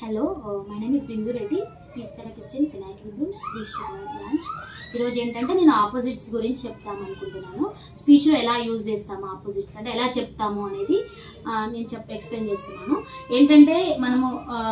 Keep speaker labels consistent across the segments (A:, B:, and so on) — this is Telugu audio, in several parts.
A: hello my name is Bindu Reddy speech therapist in Pinnacle Blooms district branch ఈరోజు ఏంటంటే నేను ఆపోజిట్స్ గురించి చెప్తాము అనుకుంటున్నాను స్పీచ్లో ఎలా యూజ్ చేస్తాము ఆపోజిట్స్ అంటే ఎలా చెప్తాము అనేది ఆ, నేను చెప్ ఎక్స్ప్లెయిన్ చేస్తున్నాను ఏంటంటే మనము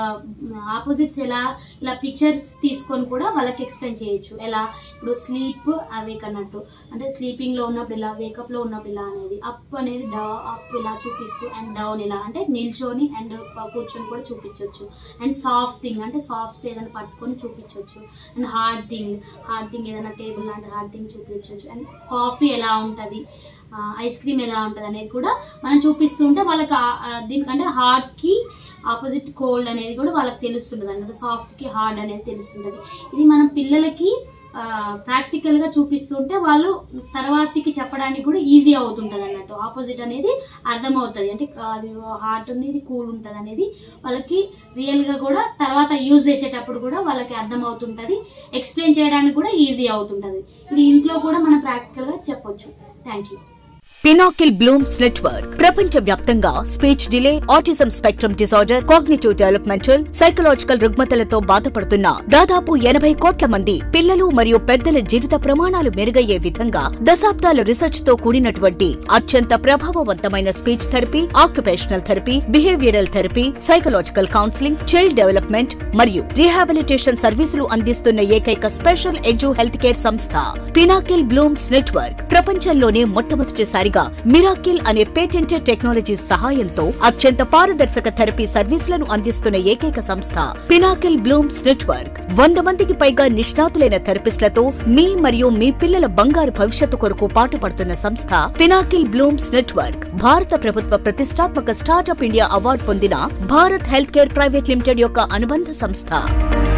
A: ఆపోజిట్స్ ఎలా ఇలా పిక్చర్స్ తీసుకొని కూడా వాళ్ళకి ఎక్స్ప్లెయిన్ చేయొచ్చు ఎలా ఇప్పుడు స్లీప్ అవేక్ అన్నట్టు అంటే స్లీపింగ్లో ఉన్నప్పుడు ఇలా వేకప్లో ఉన్నప్పుడు ఇలా అనేది అప్ అనేది డ అప్ ఇలా చూపిస్తూ అండ్ డౌన్ ఇలా అంటే నిల్చొని అండ్ కూర్చొని కూడా చూపించవచ్చు అండ్ సాఫ్ట్ థింగ్ అంటే సాఫ్ట్ ఏదైనా పట్టుకొని చూపించవచ్చు and hard thing hard thing ఏదైనా టేబుల్ లాంటి హార్డ్ థింగ్ చూపించవచ్చు అండ్ కాఫీ ఎలా ఉంటుంది ఐస్ క్రీమ్ ఎలా ఉంటుంది అనేది కూడా మనం చూపిస్తూ ఉంటే వాళ్ళకి ఆ- ఆ దీనికంటే హార్డ్కి ఆపోజిట్ కోల్డ్ అనేది కూడా వాళ్ళకి తెలుస్తుంటుంది అన్నమాట సాఫ్ట్కి హార్డ్ అనేది తెలుస్తుంటుంది ఇది మనం పిల్లలకి ప్రాక్టికల్గా చూపిస్తుంటే వాళ్ళు తర్వాతకి చెప్పడానికి కూడా ఈజీ అవుతుంటుంది అన్నట్టు ఆపోజిట్ అనేది అర్థమవుతుంది అంటే అది హార్ట్ ఉంది ఇది కూల్ ఉంటుంది అనేది వాళ్ళకి రియల్గా కూడా తర్వాత యూజ్ చేసేటప్పుడు కూడా వాళ్ళకి అర్థమవుతుంటుంది ఎక్స్ప్లెయిన్ చేయడానికి కూడా ఈజీ అవుతుంటుంది ఇది ఇంట్లో కూడా మనం ప్రాక్టికల్గా చెప్పొచ్చు thank you
B: Pinnacle Blooms network ప్రపంచ వ్యాప్తంగా speech delay autism spectrum disorder cognitive developmental psychological రుగ్మతలతో బాధపడుతున్న దాదాపు ఎనభై కోట్ల మంది పిల్లలు మరియు పెద్దల జీవిత ప్రమాణాలు మెరుగయ్యే విధంగా దశాబ్దాల రీసెర్చ్ తో కూడినటువంటి అత్యంత ప్రభావవంతమైన speech therapy occupational therapy behavioural therapy psychological counselling child development మరియు రీహాబిలిటేషన్ సర్వీసులు అందిస్తున్న ఏకైక స్పెషల్ ఎడ్యు హెల్త్ కేర్ సంస్థ పినాకిల్ బ్లూమ్స్ నెట్వర్క్ ప్రపంచంలోనే మొట్టమొదటిసారిగా మిరాకిల్ అనే పేటెంటెడ్ టెక్నాలజీ సహాయంతో అత్యంత పారదర్శక థెరపీ సర్వీసులను అందిస్తున్న ఏకైక సంస్థ పినాకిల్ బ్లూమ్స్ నెట్వర్క్ వంద మందికి పైగా నిష్ణాతులైన థెరపిస్టులతో మీ మరియు మీ పిల్లల బంగారు భవిష్యత్తు కొరకు పాటుపడుతున్న సంస్థ పినాకిల్ బ్లూమ్స్ నెట్వర్క్ భారత ప్రభుత్వ ప్రతిష్టాత్మక స్టార్టప్ ఇండియా అవార్డు పొందిన Bharat health care private limited యొక్క అనుబంధ సంస్థ